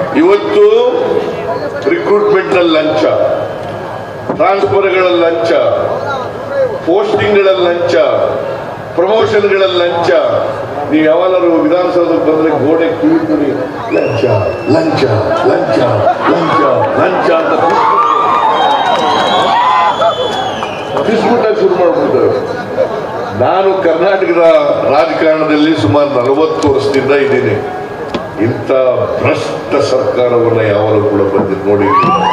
ಇವತ್ತು ರಿಕ್ರೂಟ್ಮೆಂಟ್ ನಲ್ಲಿ ಲಂಚ ಟ್ರಾನ್ಸ್ಫರ್ಗಳಲ್ಲಿ ಲಂಚ ಪೋಸ್ಟಿಂಗ್ಗಳಲ್ಲಿ ಲಂಚ ಪ್ರಮೋಷನ್ಗಳಲ್ಲಿ ಲಂಚ ನೀವು ಯಾವಾಗಲೂ ವಿಧಾನಸೌಧಕ್ಕೆ ಬಂದ್ರೆ ಗೋಡೆ ಕಿವಿತೀರಿ ಲಂಚ ಲಂಚ ಲಂಚ ಲಂಚ ಲಂಚ ಅಂತ ಕಿಸ್ಬಿಟ್ಟಾಗ ಶುರು ಮಾಡ್ಬಿಡ್ತಾರೆ ನಾನು ಕರ್ನಾಟಕದ ರಾಜಕಾರಣದಲ್ಲಿ ಸುಮಾರು ನಲವತ್ತು ವರ್ಷದಿಂದ ಇದ್ದೀನಿ ಇಂಥ ಭ್ರಷ್ಟ ಸರ್ಕಾರವನ್ನ ಯಾವಾಗಲೂ ಕೂಡ ಬಂದಿದ್ದು ನೋಡಿ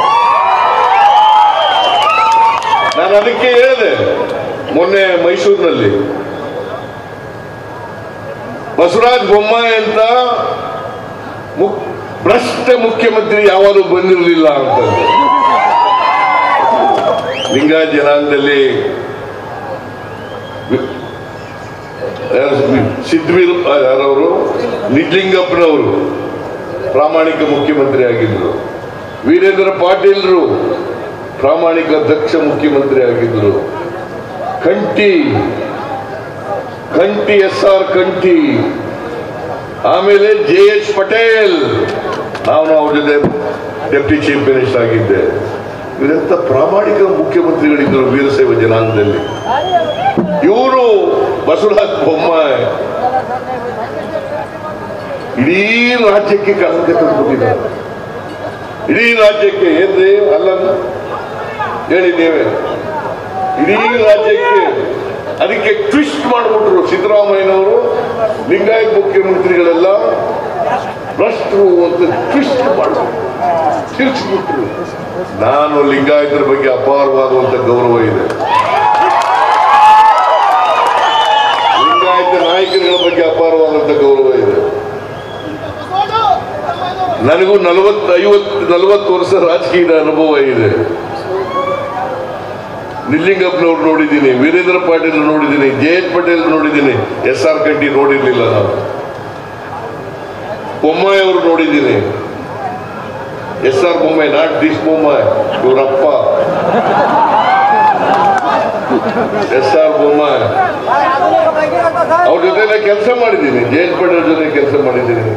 ನಾನು ಅದಕ್ಕೆ ಹೇಳಿದೆ ಮೊನ್ನೆ ಮೈಸೂರಿನಲ್ಲಿ ಬಸವರಾಜ ಬೊಮ್ಮಾಯಿ ಅಂತ ಮುಕ್- ಭ್ರಷ್ಟ ಮುಖ್ಯಮಂತ್ರಿ ಯಾವಾಗಲೂ ಬಂದಿರಲಿಲ್ಲ ಅಂತ ಲಿಂಗಾಯತ ಜನಾಂಗದಲ್ಲಿ ವಿ- ಯಾರು ಸಿದ್ಧವೀರ್ ಯಾರವರು ನಿಜ್ಲಿಂಗಪ್ಪನವರು ಪ್ರಾಮಾಣಿಕ ಮುಖ್ಯಮಂತ್ರಿ ಆಗಿದ್ರು ವೀರೇಂದ್ರ ಪಾಟೀಲ್ರು ಪ್ರಾಮಾಣಿಕ ದಕ್ಷ ಮುಖ್ಯಮಂತ್ರಿ ಆಗಿದ್ರು ಕಂಠಿ ಕಂಠಿ ಎಸ್ ಆರ್ ಕಂಠಿ ಆಮೇಲೆ ಜೆ ಎಚ್ ಪಟೇಲ್ ನಾನು ಅವ್ರ ಜೊತೆ ಡೆಪ್ಟಿ ಚೀಫ್ ಮಿನಿಸ್ಟರ್ ಆಗಿದ್ದೆ ಇವರೆಂತ ಪ್ರಾಮಾಣಿಕ ಮುಖ್ಯಮಂತ್ರಿಗಳಿದ್ದರು ವೀರಶೈವ ಜನಾಂಗದಲ್ಲಿ ಇವರು ಬಸವರಾಜ ಬೊಮ್ಮಾಯಿ ಇಡೀ ರಾಜ್ಯಕ್ಕೆ ಕಳಂಕ ತಂದುಬಿಟ್ಟಿದ್ದಾರೆ ಇಡೀ ರಾಜ್ಯಕ್ಕೆ ಏನ್ರಿ ಅಲ್ಲ ಹೇಳಿ ನೀವೇ ಇಡೀ ರಾಜ್ಯಕ್ಕೆ ಅದಕ್ಕೆ ಟ್ವಿಸ್ಟ್ ಮಾಡಿಬಿಟ್ರು ಸಿದ್ದರಾಮಯ್ಯನವರು ಲಿಂಗಾಯತ್ ಮುಖ್ಯಮಂತ್ರಿಗಳೆಲ್ಲ ಭ್ರಷ್ಟರು ಅಂತ ಟ್ವಿಸ್ಟ್ ಮಾಡಿದ್ರು ತಿರ್ಚಿಬಿಟ್ರು ನಾನು ಲಿಂಗಾಯತರ ಬಗ್ಗೆ ಅಪಾರವಾಗುವಂತ ಗೌರವ ಇದೆ ಲಿಂಗಾಯತ ನಾಯಕರುಗಳ ಬಗ್ಗೆ ಅಪಾರವಾದಂತ ಗೌರವ ಇದೆ ನನಗೂ ನಲವತ್ತು ಐವತ್ತು ನಲವತ್ತು ವರ್ಷ ರಾಜಕೀಯದ ಅನುಭವ ಇದೆ ನಿಲ್ಲಿಂಗಪ್ಪನವ್ರು ನೋಡಿದ್ದೀನಿ ವೀರೇಂದ್ರ ಪಾಟೀಲ್ ನೋಡಿದ್ದೀನಿ ಜೆ ಎಚ್ ಪಟೇಲ್ ನೋಡಿದ್ದೀನಿ ಎಸ್ ಆರ್ ಕಂಠಿ ನೋಡಿರ್ಲಿಲ್ಲ ನಾನು ಬೊಮ್ಮಾಯಿ ಅವರು ನೋಡಿದ್ದೀನಿ S R Bommai not this Bommai ಇವರಪ್ಪ ಎಸ್ ಆರ್ ಬೊಮ್ಮಾಯಿ ಅವ್ರ ಜೊತೆ ಕೆಲಸ ಮಾಡಿದ್ದೀನಿ ಜೆ ಎಚ್ ಪಟೇಲ್ ಜೊತೆ ಕೆಲಸ ಮಾಡಿದ್ದೀನಿ